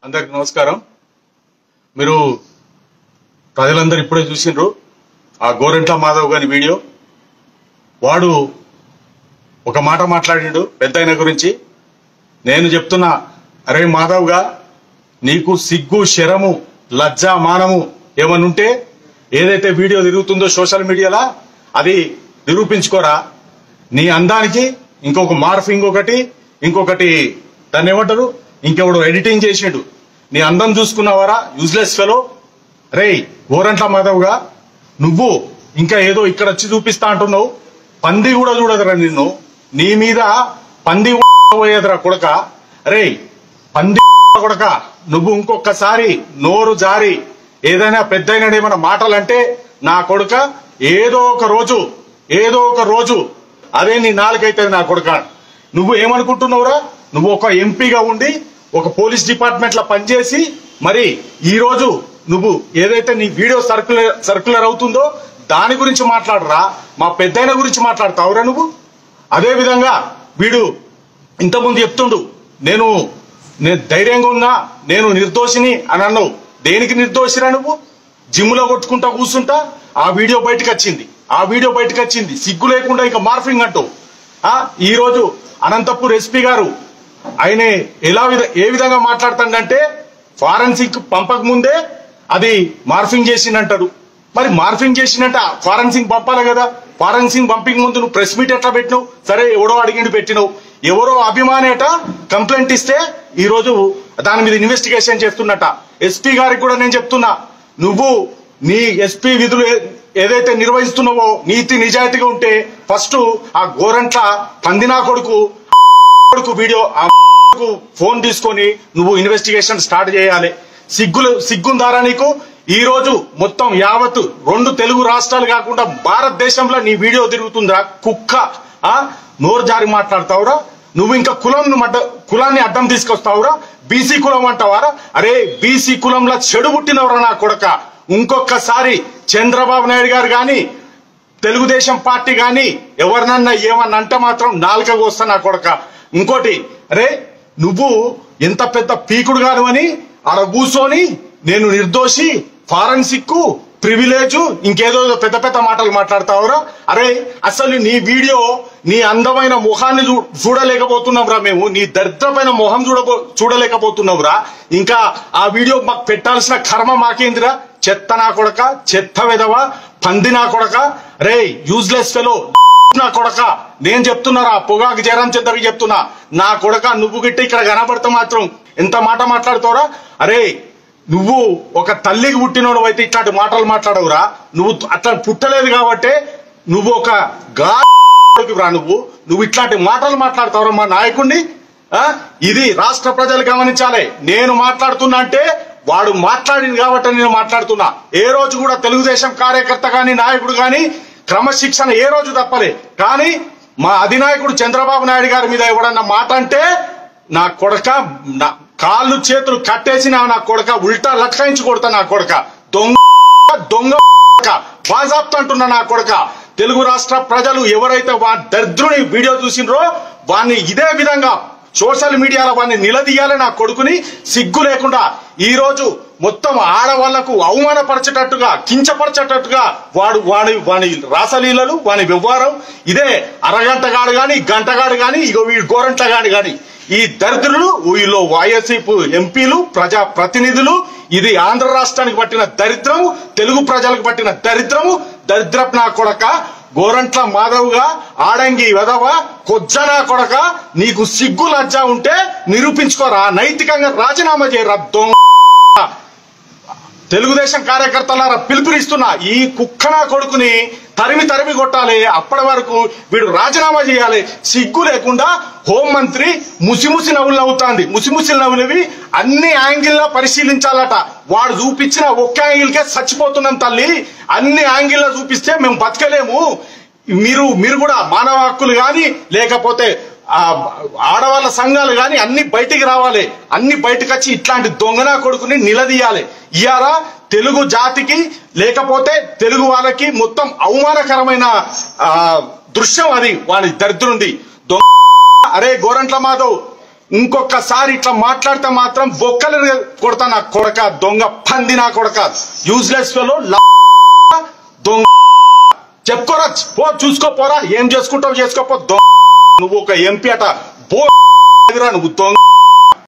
అందరికి నమస్కారం మీరు ప్రజలందరూ ఇప్పుడే చూసిండ్రు ఆ గోరెంట్ల మాధవ్ గారి వీడియో వాడు ఒక మాట మాట్లాడిండు పెద్ద గురించి నేను చెప్తున్నా అరే మాధవ్గా నీకు సిగ్గు శరము లజ్జ మానము ఏమనుంటే ఏదైతే వీడియో తిరుగుతుందో సోషల్ మీడియాలో అది నిరూపించుకోరా నీ అందానికి ఇంకొక మార్ఫింగ్ ఒకటి ఇంకొకటి దాన్ని ఏమంటారు ఇంకెవడు ఎడిటింగ్ చేసిండు నీ అందం చూసుకున్నావారా యూజ్లెస్ ఫెలో రే గోరంట్ల మాధవ్గా నువ్వు ఇంకా ఏదో ఇక్కడ వచ్చి చూపిస్తా అంటున్నావు పంది కూడా చూడదురా నిన్ను నీ మీద పంది పోయేదిరా కొడక రే పంది కొడక నువ్వు ఇంకొకసారి నోరు జారి ఏదైనా పెద్దయిన ఏమైనా మాటలంటే నా కొడుక ఏదో ఒక రోజు ఏదో ఒక రోజు అదే నీ నాలుగైతే నా కొడుక నువ్వు ఏమనుకుంటున్నావురా నువ్వు ఒక ఎంపీగా ఉండి ఒక పోలీస్ డిపార్ట్మెంట్ లో పనిచేసి మరి ఈ రోజు నువ్వు ఏదైతే నీ వీడియో సర్క్యులర్ సర్క్యులర్ అవుతుందో దాని గురించి మాట్లాడరా మా పెద్దయిన గురించి మాట్లాడతావురా నువ్వు అదే విధంగా వీడు ఇంతకుముందు చెప్తుండు నేను నేను ధైర్యంగా ఉన్నా నేను నిర్దోషిని అని అన్నావు దేనికి నిర్దోషిరా నువ్వు జిమ్లో కొట్టుకుంటా కూర్చుంటా ఆ వీడియో బయటకు వచ్చింది ఆ వీడియో బయటకు వచ్చింది సిగ్గు లేకుండా ఇంకా మార్ఫింగ్ అంటావు ఆ, ఈ రోజు అనంతపూర్ ఎస్పీ గారు ఆయన ఎలా విధ ఏ విధంగా మాట్లాడుతాడంటే ఫారెన్సిక్ పంపక ముందే అది మార్ఫింగ్ చేసిందంటాడు మరి మార్ఫింగ్ చేసినట్ట ఫారెన్సిక్ పంపాలి కదా ఫారెన్సిక్ పంపింగ్ ముందు నువ్వు ప్రెస్ మీట్ ఎట్లా పెట్టినావు సరే ఎవడో అడిగిండి పెట్టినావు ఎవరో అభిమానేట కంప్లైంట్ ఇస్తే ఈ రోజు దాని మీద ఇన్వెస్టిగేషన్ చేస్తున్నట్ట ఎస్పీ గారికి కూడా నేను చెప్తున్నా నువ్వు నీ ఎస్పీ విధులు ఏ- ఏదైతే నిర్వహిస్తున్నావో నీతి నిజాయితీగా ఉంటే ఫస్ట్ ఆ గోరంట్ల పందినా కొడుకు కొడుకు వీడియో ఆ కొడుకు ఫోన్ తీసుకొని నువ్వు ఇన్వెస్టిగేషన్ స్టార్ట్ చేయాలి సిగ్గులు సిగ్గుందారా నీకు ఈ రోజు మొత్తం యావత్ రెండు తెలుగు రాష్ట్రాలు కాకుండా భారతదేశంలో నీ వీడియో తిరుగుతుందా కుక్క ఆ నోరు జారి మాట్లాడతావురా నువ్వు ఇంకా కులం కులాన్ని అడ్డం తీసుకొస్తావురా బీసీ కులం అంటావారా అరే బీసీ కులంలో చెడు పుట్టినవరా నా కొడక ఇంకొకసారి చంద్రబాబు నాయుడు గారు గాని తెలుగుదేశం పార్టీ గాని ఎవరినన్నా ఏమన్నా అంటే మాత్రం నాలుక వస్తా నా కొడక ఇంకోటి అరే నువ్వు ఎంత పెద్ద పీకుడు గాను అని ఆడ కూర్చొని నేను నిర్దోషి ఫారెన్సిక్ ప్రివిలేజ్ ఇంకేదో ఏదో పెద్ద పెద్ద మాటలు మాట్లాడతావురా అరే అసలు నీ వీడియో నీ అందమైన ముఖాన్ని చూ- చూడలేకపోతున్నాంరా మేము నీ దరిద్రమైన మొహం చూడబో చూడలేకపోతున్నావురా ఇంకా ఆ వీడియో మాకు పెట్టాల్సిన కర్మ మాకేందిరా చెత్త నా కొడక చెత్త విధవ పంది నా కొడక రే యూజ్లెస్ ఫెలో నా కొడక నేను చెప్తున్నారా పొగాకు జయరాం చంద్రకి చెప్తున్నా నా కొడక నువ్వు గిట్ట ఇక్కడ కనబడితే మాత్రం ఎంత మాట మాట్లాడుతావురా అరే నువ్వు ఒక తల్లికి పుట్టినోడు అయితే ఇట్లాంటి మాటలు మాట్లాడవురా నువ్వు అట్లా పుట్టలేదు కాబట్టి నువ్వు ఒక గాడికి రా నువ్వు నువ్వు ఇట్లాంటి మాటలు మాట్లాడతావురా మా నాయకుడిని ఆ? ఇది రాష్ట్ర ప్రజలు గమనించాలి నేను మాట్లాడుతున్నా అంటే వాడు మాట్లాడింది కాబట్టి నేను మాట్లాడుతున్నా ఏ రోజు కూడా తెలుగుదేశం కార్యకర్త గాని నాయకుడు గాని క్రమశిక్షణ ఏ రోజు తప్పలే కానీ మా అధినాయకుడు చంద్రబాబు నాయుడు గారి మీద ఎవడన్నా మాట అంటే నా కొడక నా కాళ్ళు చేతులు కట్టేసి నా నా కొడక ఉల్టా లట్కాయించి కొడతా నా కొడక దొంగ దొంగ బాజాప్తా అంటున్నా నా కొడక తెలుగు రాష్ట్ర ప్రజలు ఎవరైతే వా దరిద్రుని వీడియో చూసినరో వాన్ని ఇదే విధంగా సోషల్ మీడియాలో వాడిని నిలదీయాలి నా కొడుకుని సిగ్గు లేకుండా ఈ రోజు మొత్తం ఆడవాళ్లకు అవమానపరచేటట్టుగా కించపరచేటట్టుగా వాడు వాడి వాని రాసలీలలు వాని వ్యవహారం ఇదే అరగంటగాడు గాని గంటగాడు గాని ఇగో వీడు గోరంటగాడు గాని ఈ దరిద్రులు వీళ్ళు వైఎస్సీపు ఎంపీలు ప్రజా ప్రతినిధులు ఇది ఆంధ్ర రాష్ట్రానికి పట్టిన దరిద్రము తెలుగు ప్రజలకు పట్టిన దరిద్రము దరిద్రపు నా కొడక గోరంట్ల మాధవ్గా ఆడంగి వెదవ కొజ్జనా కొడక నీకు సిగ్గు లజ్జ ఉంటే నిరూపించుకోరా నైతికంగా రాజీనామా చేయరా దొంగ తెలుగుదేశం కార్యకర్తలారా పిలుపునిస్తున్నా ఈ కుక్కనా కొడుకుని తరిమి తరిమి కొట్టాలి అప్పటి వరకు వీడు రాజీనామా చేయాలి సిగ్గు లేకుండా హోంమంత్రి ముసిముసి నవ్వులు నవ్వుతాంది ముసిముసి నవ్వులవి అన్ని యాంగిల్లో పరిశీలించాలట వాడు చూపించిన ఒక్క యాంగిల్కే చచ్చిపోతున్నాం తల్లి అన్ని యాంగిల్లో చూపిస్తే మేము బతకలేము మీరు మీరు కూడా మానవ హక్కులు కానీ లేకపోతే ఆ ఆడవాళ్ళ సంఘాలు కానీ అన్ని బయటికి రావాలి అన్ని బయటకు వచ్చి ఇట్లాంటి దొంగనా కొడుకుని నిలదీయాలి ఇయాల తెలుగు జాతికి లేకపోతే తెలుగు వాళ్ళకి మొత్తం అవమానకరమైన ఆ, దృశ్యం అది వాని దరిద్రుంది దొంగ అరే గోరంట్ల మాధవ్ ఇంకొకసారి ఇట్లా మాట్లాడితే మాత్రం బొక్కలు కొడతా నా కొడక దొంగ పంది నా కొడక యూజ్లెస్ ఫెలో దొంగ చెప్పుకోరా పో చూసుకోపోరా ఏం చేసుకుంటావు చేసుకోపో దొంగ నువ్వు ఒక ఎంపీ అట బో నువ్వు దొంగ